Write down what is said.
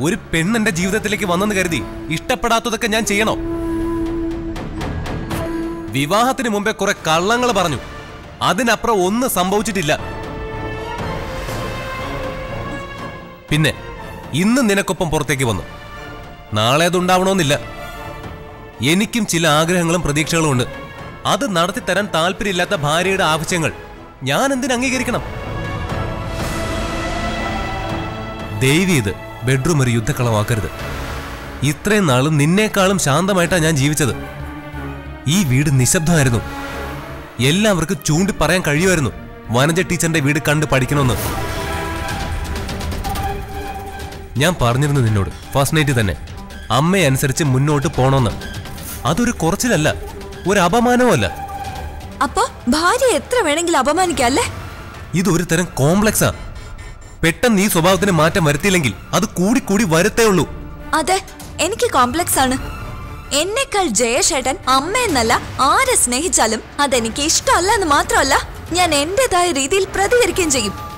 ഒരു പെണ്ണെന്റെ ജീവിതത്തിലേക്ക് വന്നെന്ന് കരുതി ഇഷ്ടപ്പെടാത്തതൊക്കെ ഞാൻ ചെയ്യണോ വിവാഹത്തിന് മുമ്പേ കുറെ കള്ളങ്ങൾ പറഞ്ഞു അതിനപ്പുറം ഒന്നും സംഭവിച്ചിട്ടില്ല പിന്നെ ഇന്ന് നിനക്കൊപ്പം പുറത്തേക്ക് വന്നു നാളെ അതുണ്ടാവണമെന്നില്ല എനിക്കും ചില ആഗ്രഹങ്ങളും പ്രതീക്ഷകളും ഉണ്ട് അത് നടത്തിത്തരാൻ താല്പര്യമില്ലാത്ത ഭാര്യയുടെ ആവശ്യങ്ങൾ ഞാൻ എന്തിനു അംഗീകരിക്കണം ദേവി ഇത് ബെഡ്റൂം ഒരു യുദ്ധക്കളമാക്കരുത് ഇത്രയും നാളും നിന്നേക്കാളും ശാന്തമായിട്ടാണ് ഞാൻ ജീവിച്ചത് ഈ വീട് നിശബ്ദമായിരുന്നു എല്ലാവർക്കും ചൂണ്ടി പറയാൻ കഴിയുമായിരുന്നു വനജ ടീച്ചറിന്റെ വീട് കണ്ട് പഠിക്കണമെന്ന് ഞാൻ പറഞ്ഞിരുന്നു നിന്നോട് ഫസ്റ്റ് നൈറ്റ് തന്നെ അമ്മയെ അനുസരിച്ച് മുന്നോട്ട് പോണോന്ന് അതൊരു കുറച്ചിലല്ല ഒരു അപമാനവുമല്ല അപ്പൊ ഭാര്യ എത്ര വേണമെങ്കിലും അപമാനിക്കാം അല്ലേ ഇതൊരു തരം കോംപ്ലക്സാ പെട്ടെന്ന് ഈ സ്വഭാവത്തിന് മാറ്റം വരുത്തിയില്ലെങ്കിൽ അത് കൂടി കൂടി വരുത്തേ ഉള്ളൂ അതെ എനിക്ക് കോംപ്ലക്സ് ആണ് എന്നെക്കാൾ ജയശേട്ടൻ അമ്മയെന്നല്ല ആരെ സ്നേഹിച്ചാലും അതെനിക്ക് ഇഷ്ടമല്ല എന്ന് മാത്രമല്ല ഞാൻ എന്റേതായ രീതിയിൽ പ്രതികരിക്കുകയും ചെയ്യും